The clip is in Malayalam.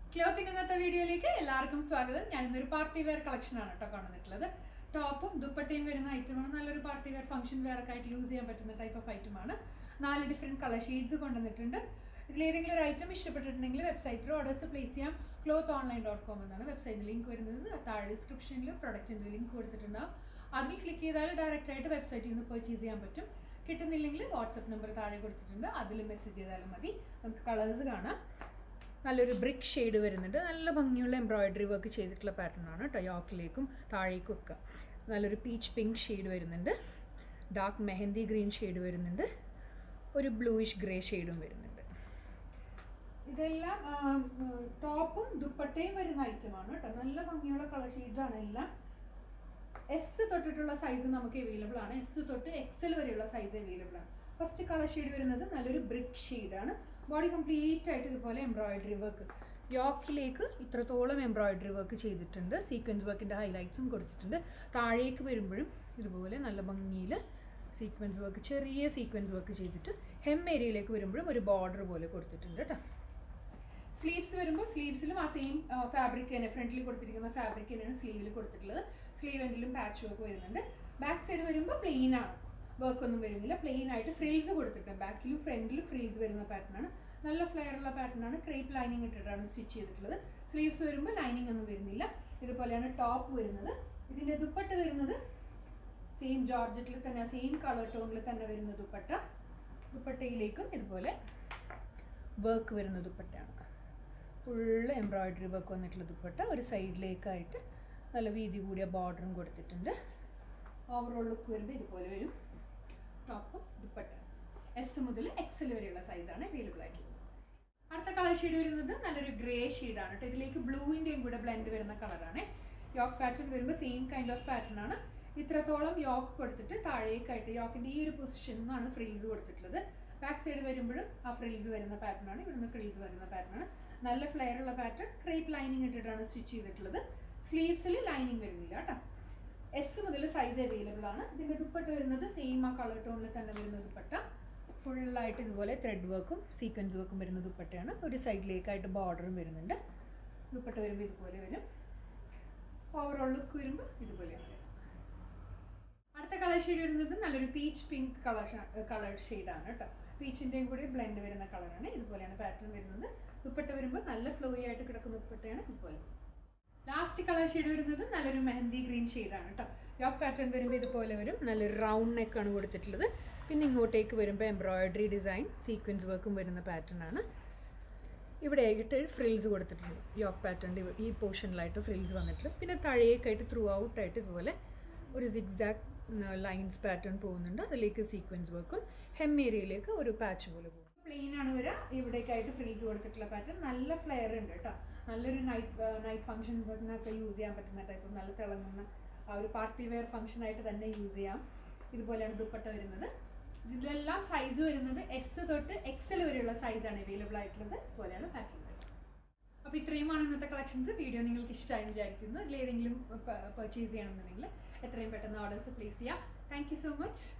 ക്ലോത്തിന്റെ ഇന്നത്തെ വീഡിയോയിലേക്ക് എല്ലാവർക്കും സ്വാഗതം ഞാൻ ഇന്നൊരു പാർട്ടി വെയർ കളക്ഷൻ ആണ് കേട്ടോ കൊണ്ടുവന്നിട്ടുള്ളത് ടോപ്പും ദുപ്പട്ടയും വരുന്ന ഐറ്റമാണ് നല്ലൊരു പാർട്ടി വെയർ ഫംഗ്ഷൻ വെയർ ഒക്കെ ആയിട്ട് യൂസ് ചെയ്യാൻ പറ്റുന്ന ടൈപ്പ് ഓഫ് ഐറ്റമാണ് നാല് ഡിഫറെൻറ്റ് കളർ ഷെയ്ഡ്സ് കൊണ്ടുവന്നിട്ടുണ്ട് ഇതിലേതെങ്കിലും ഒരു ഐറ്റം ഇഷ്ടപ്പെട്ടിട്ടുണ്ടെങ്കിൽ വെബ്സൈറ്റിൽ ഓർഡേഴ്സ് പ്ലേസ് ചെയ്യാം ക്ലോത്ത് ഓൺലൈൻ ഡോട്ട് കോം എന്നാണ് വെബ്സൈറ്റിൽ ലിങ്ക് വരുന്നത് താഴെ ഡിസ്ക്രിപ്ഷനിൽ പ്രൊഡക്റ്റിൻ്റെ ലിങ്ക് കൊടുത്തിട്ടുണ്ടാവും അതിൽ ക്ലിക്ക് ചെയ്താൽ ഡയറക്റ്റ് ആയിട്ട് വെബ്സൈറ്റിൽ നിന്ന് പർച്ചേസ് ചെയ്യാൻ പറ്റും കിട്ടുന്നില്ലെങ്കിൽ വാട്സപ്പ് നമ്പർ താഴെ കൊടുത്തിട്ടുണ്ട് അതിൽ മെസ്സേജ് ചെയ്താലും മതി നമുക്ക് കളേഴ്സ് കാണാം നല്ലൊരു ബ്രിക്ക് ഷെയ്ഡ് വരുന്നുണ്ട് നല്ല ഭംഗിയുള്ള എംബ്രോയിഡറി വർക്ക് ചെയ്തിട്ടുള്ള പാറ്റേൺ ആണ് കേട്ടോ യോക്കിലേക്കും താഴേക്കും ഒക്കെ നല്ലൊരു പീച്ച് പിങ്ക് ഷെയ്ഡ് വരുന്നുണ്ട് ഡാർക്ക് മെഹന്തി ഗ്രീൻ ഷെയ്ഡ് വരുന്നുണ്ട് ഒരു ബ്ലൂയിഷ് ഗ്രേ ഷെയ്ഡും വരുന്നുണ്ട് ഇതെല്ലാം ടോപ്പും ദുപ്പട്ടയും വരുന്ന ഐറ്റമാണ് കേട്ടോ നല്ല ഭംഗിയുള്ള കളർ ഷെയ്ഡ്സ് ആണ് എല്ലാം എസ് തൊട്ടിട്ടുള്ള സൈസ് നമുക്ക് അവൈലബിൾ ആണ് എസ് തൊട്ട് എക്സൽ വരെയുള്ള സൈസ് അവൈലബിൾ ആണ് ഫസ്റ്റ് കളർ ഷെയ്ഡ് വരുന്നത് നല്ലൊരു ബ്രിക്ക് ഷെയ്ഡാണ് ബോഡി കംപ്ലീറ്റ് ആയിട്ട് ഇതുപോലെ എംബ്രോയിഡറി വർക്ക് യോക്കിലേക്ക് ഇത്രത്തോളം എംബ്രോയിഡറി വർക്ക് ചെയ്തിട്ടുണ്ട് സീക്വൻസ് വർക്കിൻ്റെ ഹൈലൈറ്റ്സും കൊടുത്തിട്ടുണ്ട് താഴേക്ക് വരുമ്പോഴും ഇതുപോലെ നല്ല ഭംഗിയിൽ സീക്വൻസ് വർക്ക് ചെറിയ സീക്വൻസ് വർക്ക് ചെയ്തിട്ട് ഹെം ഏരിയയിലേക്ക് വരുമ്പോഴും ഒരു ബോർഡർ പോലെ കൊടുത്തിട്ടുണ്ട് കേട്ടോ സ്ലീവ്സ് വരുമ്പോൾ സ്ലീവ്സിലും ആ സെയിം ഫാബ്രിക് തന്നെ ഫ്രണ്ടിൽ കൊടുത്തിരിക്കുന്ന ഫാബ്രിക് തന്നെയാണ് സ്ലീവിൽ കൊടുത്തിട്ടുള്ളത് സ്ലീവ് എൻഡിലും പാച്ച് വർക്ക് വരുന്നുണ്ട് ബാക്ക് സൈഡ് വരുമ്പോൾ പ്ലെയിൻ ആണ് വർക്ക് ഒന്നും വരുന്നില്ല പ്ലെയിൻ ആയിട്ട് ഫ്രിൽസ് കൊടുത്തിട്ടുണ്ട് ബാക്കിലും ഫ്രണ്ടിലും ഫ്രിൽസ് വരുന്ന പാറ്റേൺ ആണ് നല്ല ഫ്ലെയർ ഉള്ള പാറ്റേൺ ആണ് ക്രേപ്പ് ലൈനിങ് ഇട്ടിട്ടാണ് സ്റ്റിച്ച് ചെയ്തിട്ടുള്ളത് സ്ലീവ്സ് വരുമ്പോൾ ലൈനിങ് ഒന്നും വരുന്നില്ല ഇതുപോലെയാണ് ടോപ്പ് വരുന്നത് ഇതിൻ്റെ ദുപ്പട്ട വരുന്നത് സെയിം ജോർജറ്റിൽ തന്നെ സെയിം കളർ ടോണിൽ തന്നെ വരുന്ന ദുപ്പട്ട ദുപ്പട്ടയിലേക്കും ഇതുപോലെ വർക്ക് വരുന്ന ദുപ്പട്ടയാണ് ഫുള്ള് എംബ്രോയിഡറി വർക്ക് വന്നിട്ടുള്ള ദുപ്പട്ട ഒരു സൈഡിലേക്കായിട്ട് നല്ല വീതി കൂടിയ ബോർഡറും കൊടുത്തിട്ടുണ്ട് ഓവറോൾ ലുക്ക് വരുമ്പോൾ ഇതുപോലെ വരും ടോപ്പും ദുപ്പട്ട എസ് മുതൽ എക്സൽ വരെയുള്ള സൈസാണ് അവൈലബിൾ ആയിട്ടുള്ളത് അടുത്ത കളർ ഷെയ്ഡ് വരുന്നത് നല്ലൊരു ഗ്രേ ഷെയ്ഡാണ് കേട്ടോ ഇതിലേക്ക് ബ്ലൂവിൻ്റെയും കൂടെ ബ്ലെൻഡ് വരുന്ന കളറാണ് യോക്ക് പാറ്റേൺ വരുമ്പോൾ സെയിം കൈൻഡ് ഓഫ് പാറ്റേൺ ആണ് ഇത്രത്തോളം യോക്ക് കൊടുത്തിട്ട് താഴേക്കായിട്ട് യോക്കിൻ്റെ ഈ ഒരു പൊസിഷനിൽ നിന്നാണ് ഫ്രിൽസ് കൊടുത്തിട്ടുള്ളത് ബാക്ക് സൈഡ് വരുമ്പോഴും ആ ഫ്രിൽസ് വരുന്ന പാറ്റേൺ ആണ് ഇവിടുന്ന് ഫ്രിൽസ് വരുന്ന പാറ്റേൺ ആണ് നല്ല ഫ്ലെയർ ഉള്ള പാറ്റേൺ ക്രേപ്പ് ലൈനിങ് ഇട്ടിട്ടാണ് സ്റ്റിച്ച് ചെയ്തിട്ടുള്ളത് സ്ലീവ്സിൽ ലൈനിങ് വരുന്നില്ല കേട്ടോ എസ് മുതൽ സൈസ് അവൈലബിൾ ആണ് ഇതിൻ്റെ ദുപ്പട്ട വരുന്നത് സെയിം ആ കളർ ടോണിൽ തന്നെ വരുന്ന ദുപ്പട്ട ഫുള്ളായിട്ട് ഇതുപോലെ ത്രെഡ് വർക്കും സീക്വൻസ് വർക്കും വരുന്ന ദുപ്പട്ടയാണ് ഒരു സൈഡിലേക്കായിട്ട് ബോർഡറും വരുന്നുണ്ട് ദുപ്പട്ട വരുമ്പോൾ ഇതുപോലെ വരും ഓവറോൾ ലുക്ക് വരുമ്പോൾ ഇതുപോലെയാണ് വരും അടുത്ത കളർ ഷെയ്ഡ് വരുന്നത് നല്ലൊരു പീച്ച് പിങ്ക് കളർ കളർ ഷെയ്ഡാണ് കേട്ടോ പീച്ചിൻ്റെയും കൂടി ബ്ലെൻഡ് വരുന്ന കളറാണ് ഇതുപോലെയാണ് പാറ്റേൺ വരുന്നത് ദുപ്പട്ട വരുമ്പോൾ നല്ല ഫ്ലോയി ആയിട്ട് കിടക്കുന്ന ദുപ്പട്ടയാണ് ഇതുപോലെ ലാസ്റ്റ് കളർ ഷെയ്ഡ് വരുന്നത് നല്ലൊരു മെഹന്തി ഗ്രീൻ ഷെയ്ഡാണ് കേട്ടോ യോക്ക് പാറ്റേൺ വരുമ്പോൾ ഇതുപോലെ വരും നല്ലൊരു റൗണ്ട് നെക്കാണ് കൊടുത്തിട്ടുള്ളത് പിന്നെ ഇങ്ങോട്ടേക്ക് വരുമ്പോൾ എംബ്രോയിഡറി ഡിസൈൻ സീക്വൻസ് വർക്കും വരുന്ന പാറ്റേൺ ആണ് ഇവിടെ ആയിട്ട് ഫ്രിൽസ് കൊടുത്തിട്ടുണ്ട് യോക്ക് പാറ്റേണിൻ്റെ ഈ പോർഷനിലായിട്ട് ഫ്രിൽസ് വന്നിട്ടുണ്ട് പിന്നെ താഴേക്കായിട്ട് ത്രൂ ഔട്ടായിട്ട് ഇതുപോലെ ഒരു സിഗ്സാക്ട് ലൈൻസ് പാറ്റേൺ പോകുന്നുണ്ട് അതിലേക്ക് സീക്വൻസ് വർക്കും ഹെം ഏരിയയിലേക്ക് ഒരു പാച്ച് പോലെ പോകും പ്ലെയിൻ ആണ് വരിക ഇവിടേക്കായിട്ട് ഫ്രിൽസ് കൊടുത്തിട്ടുള്ള പാറ്റേൺ നല്ല ഫ്ലെയർ ഉണ്ട് കേട്ടോ നല്ലൊരു നൈറ്റ് നൈറ്റ് ഫംഗ്ഷൻസിനൊക്കെ യൂസ് ചെയ്യാൻ പറ്റുന്ന ടൈപ്പ് നല്ല തിളങ്ങുന്ന ആ ഒരു പാർട്ടി വെയർ ഫംഗ്ഷൻ ആയിട്ട് തന്നെ യൂസ് ചെയ്യാം ഇതുപോലെയാണ് ദുപ്പട്ട വരുന്നത് ഇതിലെല്ലാം സൈസ് വരുന്നത് എസ് തൊട്ട് എക്സൽ വരെയുള്ള സൈസാണ് അവൈലബിൾ ആയിട്ടുള്ളത് ഇതുപോലെയാണ് പാറ്റേൺ വരുന്നത് അപ്പോൾ ഇത്രയുമാണ് ഇന്നത്തെ കളക്ഷൻസ് വീഡിയോ നിങ്ങൾക്ക് ഇഷ്ടമായി വിചാരിക്കുന്നു അതിലേതെങ്കിലും പർച്ചേസ് ചെയ്യണമെന്നുണ്ടെങ്കിൽ എത്രയും പെട്ടെന്ന് ഓർഡേഴ്സ് പ്ലേസ് ചെയ്യാം താങ്ക് യു സോ മച്ച്